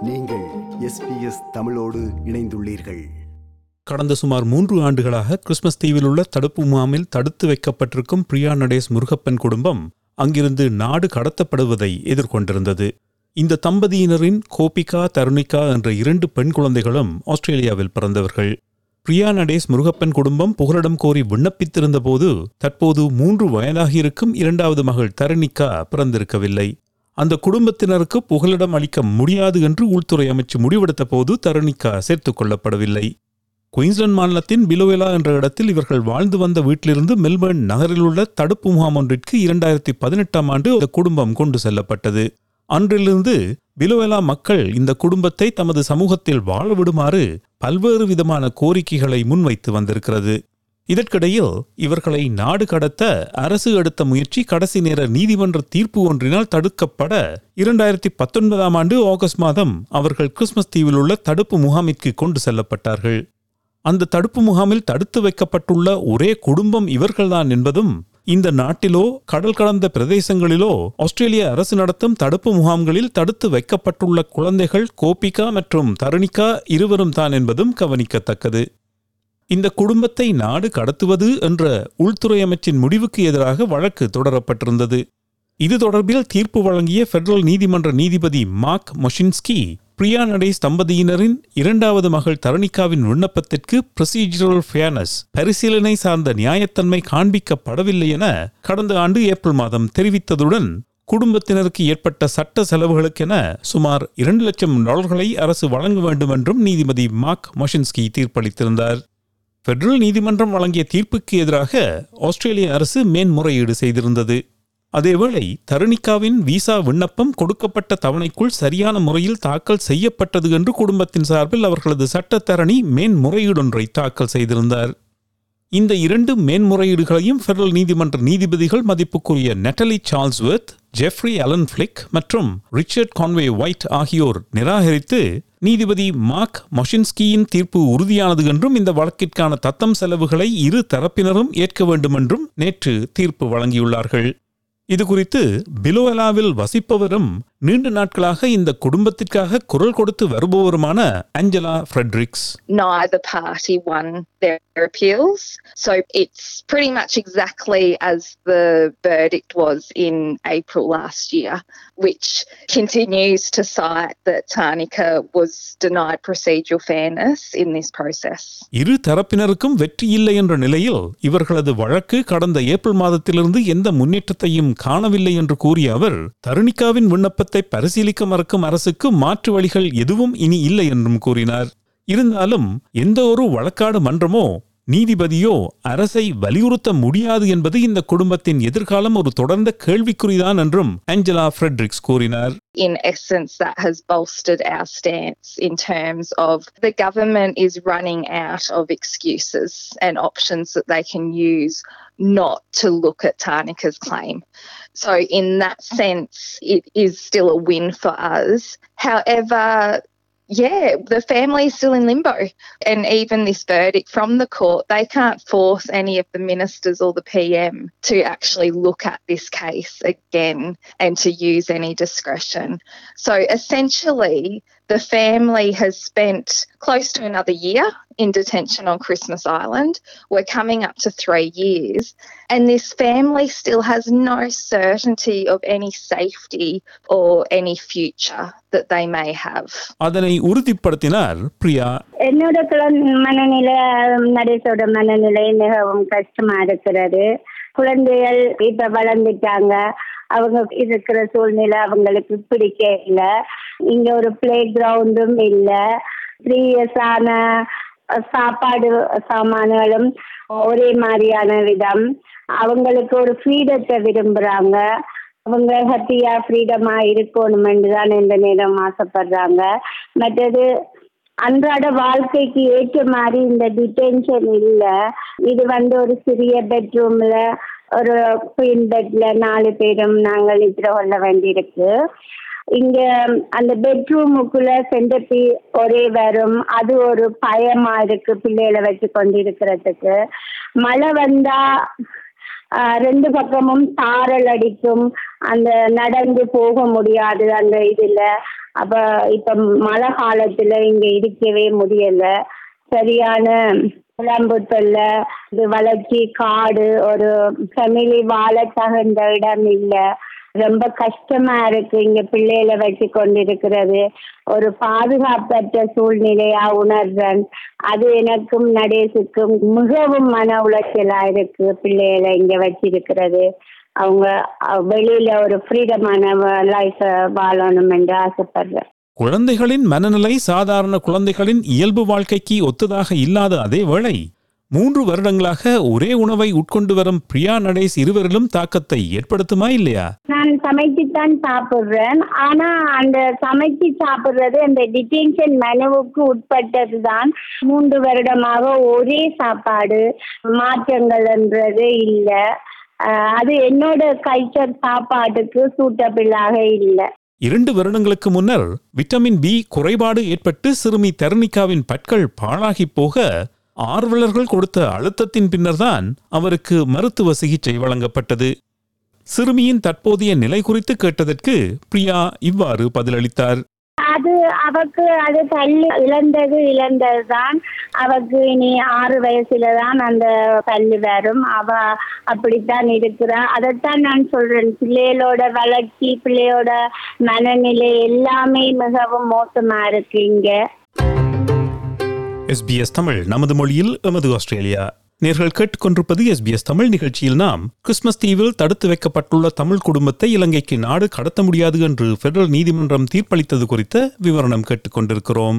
நீங்கள் எஸ்பிஎஸ் தமிழோடு இணைந்துள்ளீர்கள் கடந்த சுமார் மூன்று ஆண்டுகளாக கிறிஸ்மஸ் தீவில் உள்ள தடுப்பு முகாமில் தடுத்து வைக்கப்பட்டிருக்கும் பிரியா நடேஸ் முருகப்பன் குடும்பம் அங்கிருந்து நாடு கடத்தப்படுவதை எதிர்கொண்டிருந்தது இந்த தம்பதியினரின் கோபிகா தருணிகா என்ற இரண்டு பெண் குழந்தைகளும் ஆஸ்திரேலியாவில் பிறந்தவர்கள் பிரியா நடேஸ் முருகப்பன் குடும்பம் புகலிடம் கோரி விண்ணப்பித்திருந்த போது தற்போது மூன்று வயதாகியிருக்கும் இரண்டாவது மகள் தருணிகா பிறந்திருக்கவில்லை அந்த குடும்பத்தினருக்கு புகலிடம் அளிக்க முடியாது என்று உள்துறை அமைச்சு முடிவெடுத்த போது தருணிகா சேர்த்துக் கொள்ளப்படவில்லை குயின்ஸ்லாந்து மாநிலத்தின் பிலோவேலா என்ற இடத்தில் இவர்கள் வாழ்ந்து வந்த வீட்டிலிருந்து மெல்பர்ன் நகரில் உள்ள தடுப்பு முகாம் ஒன்றிற்கு இரண்டாயிரத்தி பதினெட்டாம் ஆண்டு இந்த குடும்பம் கொண்டு செல்லப்பட்டது அன்றிலிருந்து பிலோவேலா மக்கள் இந்த குடும்பத்தை தமது சமூகத்தில் வாழ விடுமாறு பல்வேறு விதமான கோரிக்கைகளை முன்வைத்து வந்திருக்கிறது இதற்கிடையில் இவர்களை நாடு கடத்த அரசு எடுத்த முயற்சி கடைசி நேர நீதிமன்ற தீர்ப்பு ஒன்றினால் தடுக்கப்பட இரண்டாயிரத்தி பத்தொன்பதாம் ஆண்டு ஆகஸ்ட் மாதம் அவர்கள் கிறிஸ்மஸ் தீவில் உள்ள தடுப்பு முகாமிற்கு கொண்டு செல்லப்பட்டார்கள் அந்த தடுப்பு முகாமில் தடுத்து வைக்கப்பட்டுள்ள ஒரே குடும்பம் இவர்கள்தான் என்பதும் இந்த நாட்டிலோ கடல் கடந்த பிரதேசங்களிலோ ஆஸ்திரேலிய அரசு நடத்தும் தடுப்பு முகாம்களில் தடுத்து வைக்கப்பட்டுள்ள குழந்தைகள் கோபிகா மற்றும் தருணிகா இருவரும் தான் என்பதும் கவனிக்கத்தக்கது இந்த குடும்பத்தை நாடு கடத்துவது என்ற உள்துறை அமைச்சின் முடிவுக்கு எதிராக வழக்கு தொடரப்பட்டிருந்தது இது தொடர்பில் தீர்ப்பு வழங்கிய பெடரல் நீதிமன்ற நீதிபதி மார்க் மொஷின்ஸ்கி பிரியா நடேஸ் தம்பதியினரின் இரண்டாவது மகள் தருணிகாவின் விண்ணப்பத்திற்கு ப்ரொசீஜரல் ஃபேர்னஸ் பரிசீலனை சார்ந்த நியாயத்தன்மை காண்பிக்கப்படவில்லை என கடந்த ஆண்டு ஏப்ரல் மாதம் தெரிவித்ததுடன் குடும்பத்தினருக்கு ஏற்பட்ட சட்ட செலவுகளுக்கென சுமார் இரண்டு லட்சம் டாலர்களை அரசு வழங்க வேண்டும் என்றும் நீதிபதி மார்க் மொஷின்ஸ்கி தீர்ப்பளித்திருந்தார் பெடரல் நீதிமன்றம் வழங்கிய தீர்ப்புக்கு எதிராக ஆஸ்திரேலிய அரசு மேன்முறையீடு செய்திருந்தது அதேவேளை தருணிகாவின் விசா விண்ணப்பம் கொடுக்கப்பட்ட தவணைக்குள் சரியான முறையில் தாக்கல் செய்யப்பட்டது என்று குடும்பத்தின் சார்பில் அவர்களது சட்டத்தரணி மேன்முறையீடொன்றை தாக்கல் செய்திருந்தார் இந்த இரண்டு மேன்முறையீடுகளையும் பெடரல் நீதிமன்ற நீதிபதிகள் மதிப்புக்குரிய நெட்டலி சார்ல்ஸ்வர்த் ஜெஃப்ரி அலன் ஃபிளிக் மற்றும் ரிச்சர்ட் கான்வே ஒயிட் ஆகியோர் நிராகரித்து நீதிபதி மார்க் மொஷின்ஸ்கியின் தீர்ப்பு உறுதியானது என்றும் இந்த வழக்கிற்கான தத்தம் செலவுகளை இரு தரப்பினரும் ஏற்க வேண்டும் என்றும் நேற்று தீர்ப்பு வழங்கியுள்ளார்கள் இதுகுறித்து பிலோவெலாவில் வசிப்பவரும் நீண்ட நாட்களாக இந்த குடும்பத்திற்காக குரல் கொடுத்து வருபவருமான Angela Fredericks neither party won their appeals. So it's pretty much exactly as the verdict was in April last year, which continues to cite that Tarnika was denied procedural fairness in this process. இரு தரப்பினருக்கும் வெற்றி இல்லை என்ற நிலையில் இவர்களது வழக்கு கடந்த April மாதத்திலிருந்து எந்த முன்னேற்றத்தையும் காணவில்லை என்று கூறிய அவர் தருணிகாவின் விண்ணப்பத்தை பரிசீலிக்க மறுக்கும் அரசுக்கு மாற்று வழிகள் எதுவும் இனி இல்லை என்றும் கூறினார் இருந்தாலும் எந்த ஒரு வழக்காடு மன்றமோ நீதிபதியோ அரசை வலியுறுத்த முடியாது என்பது இந்த குடும்பத்தின் எதிர்காலம் ஒரு தொடர்ந்த கேள்விக்குறிதான் என்றும் ஆஞ்சலா ஃப்ரெட்ரிக்ஸ் கூறினார் In essence, that has bolstered our stance in terms of the government is running out of excuses and options that they can use not to look at Tarnika's claim. So, in that sense, it is still a win for us. However, yeah, the family is still in limbo. And even this verdict from the court, they can't force any of the ministers or the PM to actually look at this case again and to use any discretion. So essentially, the family has spent close to another year in detention on Christmas Island. We're coming up to three years, and this family still has no certainty of any safety or any future that they may have. அதனை உறுதிப்படுத்தினார் பிரியா என்னோட குழந்தை மனநிலை நடேசோட மனநிலை மிகவும் கஷ்டமா இருக்கிறது குழந்தைகள் இப்ப வளர்ந்துட்டாங்க அவங்க இருக்கிற சூழ்நிலை அவங்களுக்கு பிடிக்க இல்ல இங்க ஒரு பிளே கிரவுண்டும் இல்ல த்ரீ இயர்ஸ் ஆன சாப்பாடு சாமான்களும் ஒரே மாதிரியான விதம் அவங்களுக்கு ஒரு ஃப்ரீடத்தை விரும்புறாங்க அவங்க ஹாப்பியா ஃப்ரீடமா இருக்கணுமென்று தான் இந்த நேரம் ஆசைப்படுறாங்க மற்றது அன்றாட வாழ்க்கைக்கு ஏற்ற மாதிரி இந்த டிடென்ஷன் இல்ல இது வந்து ஒரு சிறிய பெட்ரூம்ல ஒரு குயின் பெட்ல நாலு பேரும் நாங்கள் நித்திர கொள்ள வேண்டியிருக்கு இங்க அந்த பெட்ரூமுக்குள்ள சென்டப்பி ஒரே வரும் அது ஒரு பயமா இருக்கு பிள்ளைகளை வச்சு கொண்டு இருக்கிறதுக்கு மழை வந்தா ஆஹ் ரெண்டு பக்கமும் சாரல் அடிக்கும் அந்த நடந்து போக முடியாது அந்த இதுல அப்ப இப்ப மழை காலத்துல இங்க இருக்கவே முடியல சரியான உடம்பு தொல்லை இது வளர்ச்சி காடு ஒரு ஃபேமிலி வாழ தகுந்த இடம் இல்லை ரொம்ப கஷ்டமா இருக்கு இங்க பிள்ளைகளை வச்சு கொண்டிருக்கிறது ஒரு பாதுகாப்பற்ற சூழ்நிலையா உணர்றேன் அது எனக்கும் நடேசுக்கும் மிகவும் மன உளைச்சலா இருக்கு பிள்ளைகளை இங்க வச்சிருக்கிறது அவங்க அஹ், வெளியில ஒரு ஃப்ரீடமான லைஃப் வாழணும் என்று ஆசைப்படுறேன் குழந்தைகளின் மனநிலை சாதாரண குழந்தைகளின் இயல்பு வாழ்க்கைக்கு ஒத்ததாக இல்லாத அதே வேளை மூன்று வருடங்களாக ஒரே உணவை உட்கொண்டு வரும் பிரியா நடேஷ் இருவரிலும் தாக்கத்தை ஏற்படுத்துமா இல்லையா நான் சமைச்சுத்தான் சாப்பிடுறேன் ஆனா அந்த சமைச்சு சாப்பிடுறது அந்த டிடென்ஷன் மெனுவுக்கு உட்பட்டது தான் மூன்று வருடமாக ஒரே சாப்பாடு மாற்றங்கள்ன்றது இல்லை அது என்னோட கல்ச்சர் சாப்பாட்டுக்கு சூட்டபிளாக இல்லை இரண்டு வருடங்களுக்கு முன்னர் விட்டமின் பி குறைபாடு ஏற்பட்டு சிறுமி தருணிகாவின் பற்கள் பாழாகிப் போக ஆர்வலர்கள் கொடுத்த அழுத்தத்தின் பின்னர்தான் அவருக்கு மருத்துவ சிகிச்சை வழங்கப்பட்டது சிறுமியின் தற்போதைய நிலை குறித்து கேட்டதற்கு பிரியா இவ்வாறு பதிலளித்தார் அது அவக்கு அது பல்லு இழந்தது இழந்தது தான் அவக்கு இனி ஆறு வயசுல தான் அந்த பல்லு வரும் அவ அப்படித்தான் இருக்கிறா அதைத்தான் நான் சொல்றேன் பிள்ளைகளோட வளர்ச்சி பிள்ளையோட மனநிலை எல்லாமே மிகவும் மோசமா இருக்கு இங்க எஸ்பிஎஸ் தமிழ் நமது மொழியில் எமது ஆஸ்திரேலியா நேர்கள் கேட்டுக்கொண்டிருப்பது எஸ்பிஎஸ் தமிழ் நிகழ்ச்சியில் நாம் கிறிஸ்மஸ் தீவில் தடுத்து வைக்கப்பட்டுள்ள தமிழ் குடும்பத்தை இலங்கைக்கு நாடு கடத்த முடியாது என்று பெடரல் நீதிமன்றம் தீர்ப்பளித்தது குறித்த விவரணம் கேட்டுக்கொண்டிருக்கிறோம்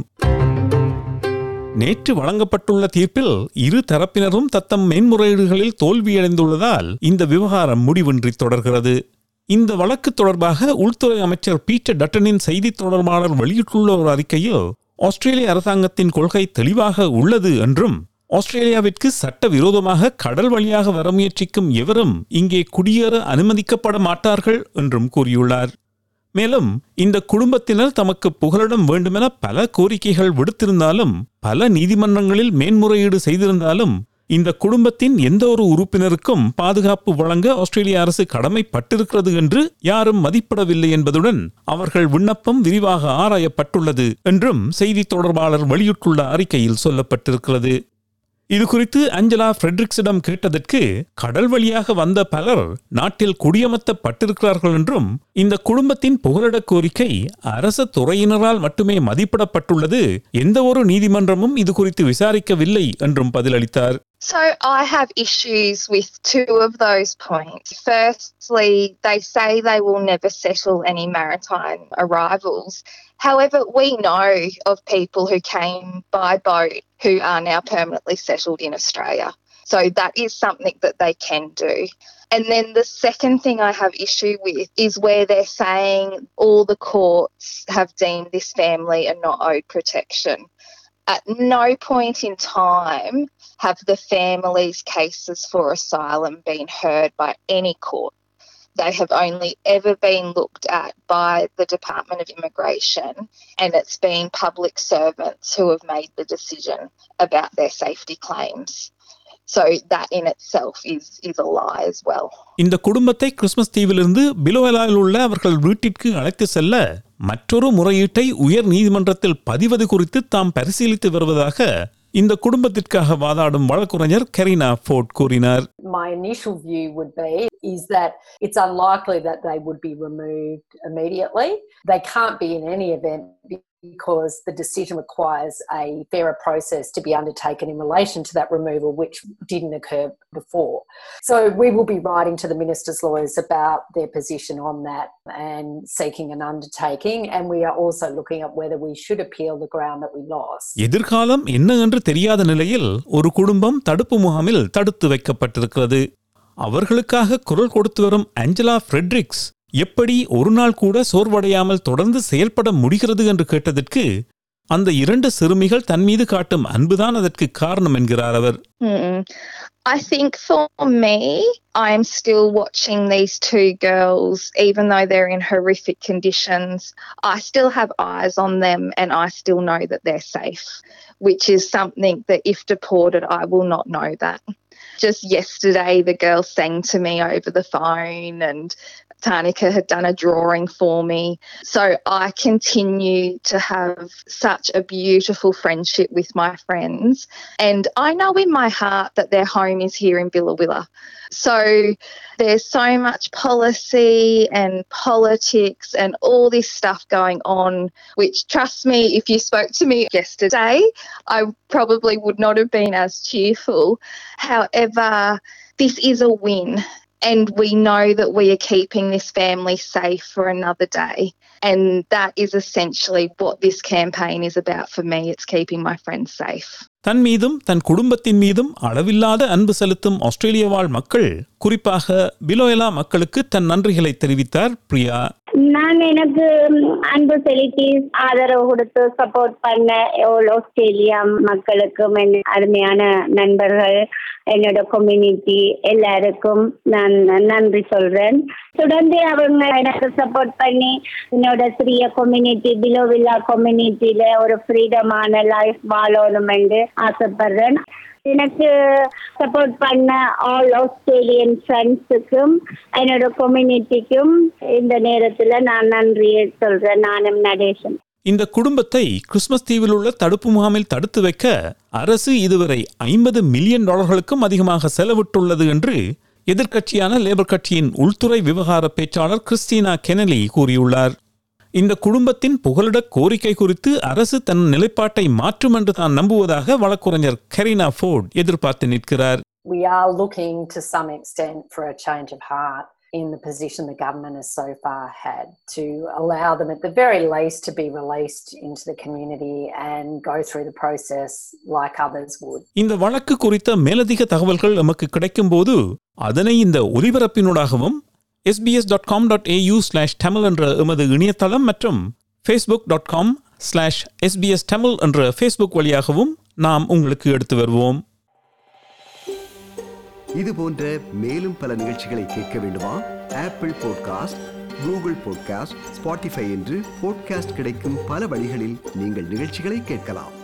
நேற்று வழங்கப்பட்டுள்ள தீர்ப்பில் இரு தரப்பினரும் தத்தம் மேன்முறையீடுகளில் தோல்வியடைந்துள்ளதால் இந்த விவகாரம் முடிவின்றி தொடர்கிறது இந்த வழக்கு தொடர்பாக உள்துறை அமைச்சர் பீட்டர் டட்டனின் செய்தித் தொடர்பாளர் வெளியிட்டுள்ள ஒரு அறிக்கையில் ஆஸ்திரேலிய அரசாங்கத்தின் கொள்கை தெளிவாக உள்ளது என்றும் ஆஸ்திரேலியாவிற்கு சட்டவிரோதமாக கடல் வழியாக வர முயற்சிக்கும் எவரும் இங்கே குடியேற அனுமதிக்கப்பட மாட்டார்கள் என்றும் கூறியுள்ளார் மேலும் இந்த குடும்பத்தினர் தமக்கு புகலிடம் வேண்டுமென பல கோரிக்கைகள் விடுத்திருந்தாலும் பல நீதிமன்றங்களில் மேன்முறையீடு செய்திருந்தாலும் இந்த குடும்பத்தின் எந்த ஒரு உறுப்பினருக்கும் பாதுகாப்பு வழங்க ஆஸ்திரேலிய அரசு கடமைப்பட்டிருக்கிறது என்று யாரும் மதிப்பிடவில்லை என்பதுடன் அவர்கள் விண்ணப்பம் விரிவாக ஆராயப்பட்டுள்ளது என்றும் செய்தி தொடர்பாளர் வெளியிட்டுள்ள அறிக்கையில் சொல்லப்பட்டிருக்கிறது இது குறித்து அஞ்சலா ஃப்ரெட்ரிக்ஸிடம் கேட்டதற்கு கடல் வழியாக வந்த பலர் நாட்டில் குடியமர்த்தப்பட்டிருக்கிறார்கள் என்றும் இந்த குடும்பத்தின் புகலிட கோரிக்கை அரச துறையினரால் மட்டுமே மதிப்பிடப்பட்டுள்ளது எந்த ஒரு நீதிமன்றமும் இது குறித்து விசாரிக்கவில்லை என்றும் பதிலளித்தார் So I have issues with two of those points. Firstly, they say they will never settle any maritime arrivals. However, we know of people who came by boat who are now permanently settled in Australia. So that is something that they can do. And then the second thing I have issue with is where they're saying all the courts have deemed this family are not owed protection. At no point in time have the family's cases for asylum been heard by any court. They have only ever been looked at by the Department of Immigration, and it's been public servants who have made the decision about their safety claims. So that in itself is is a lie as well. இந்த குடும்பத்தை Christmas தீவிலிருந்து பிலோவலாவில் உள்ள அவர்கள் வீட்டிற்கு அழைத்து செல்ல மற்றொரு முறையீட்டை உயர் நீதிமன்றத்தில் பதிவது குறித்து தாம் பரிசீலித்து வருவதாக இந்த குடும்பத்திற்காக வாதாடும் வழக்குரைஞர் கரீனா ஃபோர்ட் கூறினார் my initial view would be is that it's unlikely that they would be removed immediately. They can't be in any event because the decision requires a fairer process to be undertaken in relation to that removal, which didn't occur before. So we will be writing to the minister's lawyers about their position on that and seeking an undertaking. And we are also looking at whether we should appeal the ground that we lost. எதிர்காலம் என்ன என்று தெரியாத நிலையில் ஒரு குடும்பம் தடுப்பு முகாமில் தடுத்து வைக்கப்பட்டிருக்கிறது அவர்களுக்காக குரல் கொடுத்து வரும் அஞ்சலா ஃப்ரெட்ரிக்ஸ் எப்படி ஒரு நாள் கூட சோர்வடையாமல் தொடர்ந்து செயல்பட முடிகிறது என்று கேட்டதற்கு அந்த இரண்டு சிறுமிகள் தன் மீது காட்டும் அன்புதான் அதற்கு காரணம் என்கிறார் அவர் Hmm. I think for me, I'm still watching these two girls, even though they're in horrific conditions. I still have eyes on them and I still know that they're safe, which is something that if deported, I will not know that. Just yesterday, the girl sang to me over the phone and Tanika had done a drawing for me. So I continue to have such a beautiful friendship with my friends. And I know in my heart that their home is here in Billawilla. So there's so much policy and politics and all this stuff going on, which, trust me, if you spoke to me yesterday, I probably would not have been as cheerful. However, this is a win. And we know that we are keeping this family safe for another day. And that is essentially what this campaign is about for me. It's keeping my friends safe. தன் மீதும் தன் குடும்பத்தின் மீதும் அளவில்லாத அன்பு செலுத்தும் ஆஸ்திரேலிய வாழ் மக்கள் குறிப்பாக பிலோயலா மக்களுக்கு தன் நன்றிகளை தெரிவித்தார் பிரியா நான் எனக்கு அன்பு செலுத்தி ஆதரவு கொடுத்து சப்போர்ட் பண்ண all ஆஸ்திரேலியா மக்களுக்கும் என் அருமையான நண்பர்கள் என்னோட கம்யூனிட்டி எல்லாருக்கும் நான் நன்றி சொல்றேன் தொடர்ந்து அவங்க எனக்கு சப்போர்ட் பண்ணி என்னோட சிறிய கம்யூனிட்டி பிலோவில்லா கம்யூனிட்டியில ஒரு ஃப்ரீடமான லைஃப் வாழணும் என்று ஆசைப்படுறேன் எனக்கு சப்போர்ட் பண்ண ஆல் ஆஸ்திரேலியன் ஃப்ரெண்ட்ஸுக்கும் என்னோட கம்யூனிட்டிக்கும் இந்த நேரத்தில் நான் நன்றியை சொல்றேன் நானும் நடேசன் இந்த குடும்பத்தை கிறிஸ்மஸ் தீவில் உள்ள தடுப்பு முகாமில் தடுத்து வைக்க அரசு இதுவரை ஐம்பது மில்லியன் டாலர்களுக்கும் அதிகமாக செலவிட்டுள்ளது என்று எதிர்க்கட்சியான லேபர் கட்சியின் உள்துறை விவகார பேச்சாளர் கிறிஸ்டினா கெனலி கூறியுள்ளார் இந்த குடும்பத்தின் புகலிட கோரிக்கை குறித்து அரசு தன் நிலைப்பாட்டை மாற்றும் என்று தான் நம்புவதாக வழக்குரைஞர் கரீனா ஃபோர்ட் எதிர்பார்த்து நிற்கிறார் We are looking to some extent for a change of heart in the position the government has so far had to allow them, at the very least, to be released into the community and go through the process like others would. இந்த வழக்கு குறித்த மேலதிக தகவல்கள் நமக்கு கிடைக்கும்போது அதனை இந்த ஒலிபரப்பினூடாகவும் SBS dot com dot AU slash Tamil என்ற எமது இணையதளம் மற்றும் Facebook dot com slash SBS Tamil என்ற ஃபேஸ்புக் வழியாகவும் நாம் உங்களுக்கு எடுத்து வருவோம் இது போன்ற மேலும் பல நிகழ்ச்சிகளை கேட்க வேண்டுமா Apple podcast Google podcast Spotify என்று பாட்காஸ்ட் கிடைக்கும் பல வழிகளில் நீங்கள் நிகழ்ச்சிகளை கேட்கலாம்